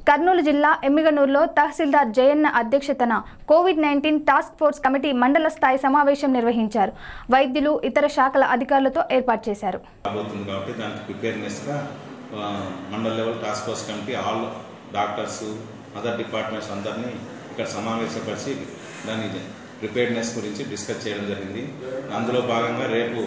కర్నూలు జిల్లా ఎమ్మిగనూరులో తహసీల్దార్ జయన్న అధ్యక్షతన Covid nineteen task force committee మండల స్థాయి సమావేశం నిర్వహించారు వైద్యులు ఇతర శాఖల అధికారులతో ఏర్పాటు చేశారు రాబోతుంది కాబట్టి దానికి ప్రిపేర్నెస్గా mandal level task force committee all doctors other departments అందరినీ ఇక్కడ సమావేశపరిచి దాని ప్రిపేర్నెస్ గురించి డిస్కస్ చేయడం జరిగింది అందులో భాగంగా రేపు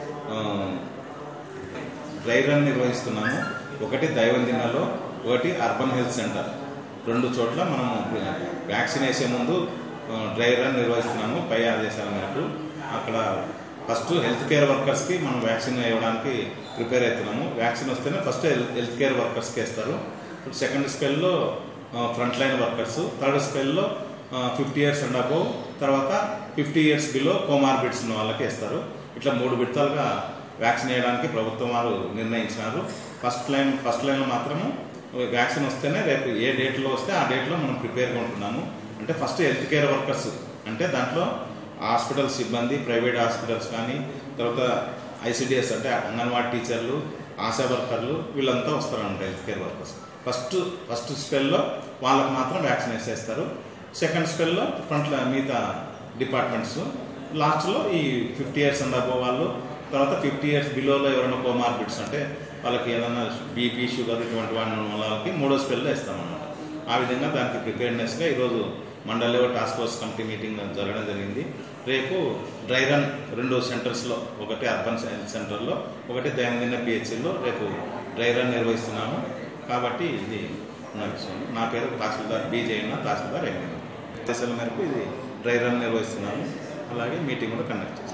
డ్రై రన్ నిర్వహిస్తున్నాము ఒకటి దైవందినలో ఒకటి అర్బన్ హెల్త్ సెంటర్ రెండు చోట్ల మనము వ్యాక్సిన్ వేసే ముందు డ్రై రన్ నిర్వహిస్తున్నాము పై ఆదేశాల మేరకు అక్కడ ఫస్ట్ హెల్త్ కేర్ వర్కర్స్కి మనం వ్యాక్సిన్ వేయడానికి ప్రిపేర్ అవుతున్నాము వ్యాక్సిన్ వస్తేనే ఫస్ట్ హెల్త్ కేర్ వర్కర్స్కి వేస్తారు ఇప్పుడు సెకండ్ స్పెల్లో ఫ్రంట్ లైన్ వర్కర్స్ థర్డ్ స్పెల్లో ఫిఫ్టీ ఇయర్స్ అండ్ అబోవ్ తర్వాత ఫిఫ్టీ ఇయర్స్ బిలో కోమార్బిడ్స్ ఉన్న వాళ్ళకి వేస్తారు ఇట్లా మూడు విడతలుగా వ్యాక్సిన్ వేయడానికి ప్రభుత్వం వారు నిర్ణయించినారు ఫస్ట్ లైన్ ఫస్ట్ లైన్లో మాత్రము వ్యాక్సిన్ వస్తేనే రేపు ఏ డేట్లో వస్తే ఆ డేట్లో మనం ప్రిపేర్గా ఉంటున్నాము అంటే ఫస్ట్ హెల్త్ కేర్ వర్కర్స్ అంటే దాంట్లో హాస్పిటల్ సిబ్బంది ప్రైవేట్ హాస్పిటల్స్ కానీ తర్వాత ఐసిడిఎస్ అంటే అంగన్వాడీ టీచర్లు ఆశా వర్కర్లు వీళ్ళంతా వస్తారన్నమాట health care workers first first స్పెల్లో వాళ్ళకి మాత్రం వ్యాక్సిన్ వేసేస్తారు సెకండ్ స్పెల్లో ఫ్రంట్ మిగతా డిపార్ట్మెంట్స్ లాస్ట్లో ఈ ఫిఫ్టీ ఇయర్స్ అండ్ అబో వాళ్ళు తర్వాత ఫిఫ్టీ ఇయర్స్ బిలోలో ఎవరైనా కోమార్బిడ్స్ అంటే వాళ్ళకి ఏదైనా బీపీ షుగర్ ఇటువంటి వాడిన వాళ్ళకి మూడో స్పెల్లో ఇస్తామన్నమాట ఆ విధంగా దానికి ప్రిపేర్నెస్గా ఈరోజు mandal level task force committee meeting జరగడం జరిగింది రేపు డ్రై రన్ రెండు సెంటర్స్లో ఒకటి అర్బన్ హెల్త్ సెంటర్లో ఒకటి దైనందిన పిహెచ్సిలో రేపు డ్రై రన్ నిర్వహిస్తున్నాము కాబట్టి ఇది నా విషయం నా పేరు తహసీల్దార్ బి జయన్న తహసీల్దార్ ఎంపీ దశల మేరకు ఇది డ్రై రన్ నిర్వహిస్తున్నాము అలాగే మీటింగ్ కూడా కండక్ట్ చేస్తాం